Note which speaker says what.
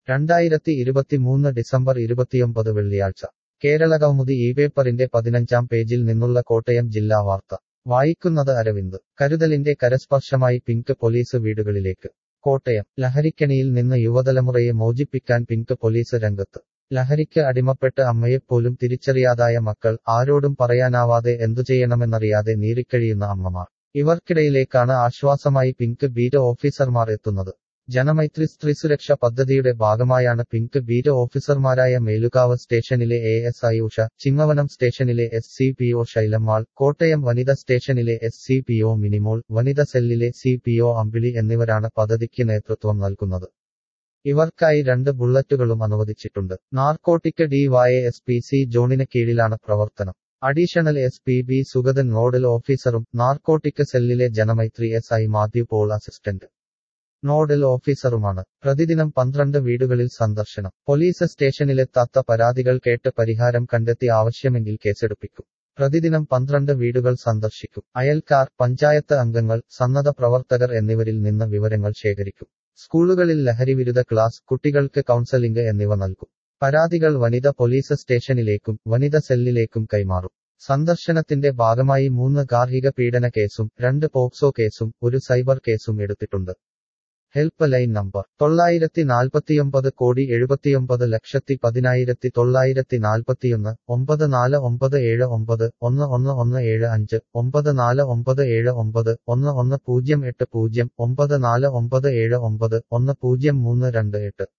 Speaker 1: രണ്ടായിരത്തി ഇരുപത്തിമൂന്ന് ഡിസംബർ ഇരുപത്തിയൊമ്പത് വെള്ളിയാഴ്ച കേരള കൗമുദി ഈ പേപ്പറിന്റെ പതിനഞ്ചാം പേജിൽ നിന്നുള്ള കോട്ടയം ജില്ലാ വാർത്ത വായിക്കുന്നത് അരവിന്ദ് കരുതലിന്റെ കരസ്പർശമായി പിങ്ക് പോലീസ് വീടുകളിലേക്ക് കോട്ടയം ലഹരിക്കണിയിൽ നിന്ന് യുവതലമുറയെ മോചിപ്പിക്കാൻ പിങ്ക് പോലീസ് രംഗത്ത് ലഹരിക്ക് അടിമപ്പെട്ട് അമ്മയെപ്പോലും തിരിച്ചറിയാതായ മക്കൾ ആരോടും പറയാനാവാതെ എന്തുചെയ്യണമെന്നറിയാതെ നീറിക്കഴിയുന്ന അമ്മമാർ ഇവർക്കിടയിലേക്കാണ് ആശ്വാസമായി പിങ്ക് ബീറ്റ് ഓഫീസർമാർ എത്തുന്നത് ജനമൈത്രി സ്ത്രീസുരക്ഷ പദ്ധതിയുടെ ഭാഗമായാണ് പിങ്ക് ബീറ്റ് ഓഫീസർമാരായ മേലുകാവ് സ്റ്റേഷനിലെ A S I Usha Chingavanam സ്റ്റേഷനിലെ S C P O Shylammal Kottayam വനിത സ്റ്റേഷനിലെ S C P O Minimol വനിത സെല്ലിലെ സി പി ഒ അമ്പിളി എന്നിവരാണ് പദ്ധതിക്ക് നേതൃത്വം നൽകുന്നത് ഇവർക്കായി രണ്ട് ബുള്ളറ്റുകളും അനുവദിച്ചിട്ടുണ്ട് narcotic D Y S P C ജോണിന് കീഴിലാണ് പ്രവർത്തനം additional S P B Sugathan nodal ഓഫീസറും നാർക്കോട്ടിക് സെല്ലിലെ Janamaithri S I Mathew Paul assistant nodal ഓഫീസറുമാണ് പ്രതിദിനം പന്ത്രണ്ട് വീടുകളിൽ സന്ദർശനം പോലീസ് സ്റ്റേഷനിലെത്താത്ത പരാതികൾ കേട്ട് പരിഹാരം കണ്ടെത്തി ആവശ്യമെങ്കിൽ കേസെടുപ്പിക്കും പ്രതിദിനം പന്ത്രണ്ട് വീടുകൾ സന്ദർശിക്കും അയൽക്കാർ പഞ്ചായത്ത് അംഗങ്ങൾ സന്നദ്ധ പ്രവർത്തകർ എന്നിവരിൽ നിന്ന് വിവരങ്ങൾ ശേഖരിക്കും സ്കൂളുകളിൽ ലഹരിവിരുദ്ധ ക്ലാസ് കുട്ടികൾക്ക് കൗൺസലിംഗ് എന്നിവ നൽകും പരാതികൾ വനിത പോലീസ് സ്റ്റേഷനിലേക്കും വനിത സെല്ലിലേക്കും കൈമാറും സന്ദർശനത്തിന്റെ ഭാഗമായി മൂന്ന് ഗാർഹിക പീഡന കേസും രണ്ട് പോക്സോ കേസും ഒരു സൈബർ കേസും എടുത്തിട്ടുണ്ട് ഹെൽപ്പ് ലൈൻ നമ്പർ തൊള്ളായിരത്തി നാൽപ്പത്തിയൊമ്പത് കോടി എഴുപത്തിയൊമ്പത് ലക്ഷത്തി പതിനായിരത്തി തൊള്ളായിരത്തി നാൽപ്പത്തിയൊന്ന് ഒമ്പത് നാല് ഒമ്പത് ഏഴ് ഒമ്പത് ഒന്ന് ഒന്ന് ഒന്ന് ഏഴ് അഞ്ച് ഒമ്പത് നാല് ഒമ്പത് ഏഴ് ഒമ്പത് ഒന്ന് ഒന്ന് പൂജ്യം എട്ട് പൂജ്യം ഒമ്പത് നാല് ഒമ്പത് ഏഴ് ഒമ്പത് ഒന്ന് പൂജ്യം മൂന്ന് രണ്ട് എട്ട്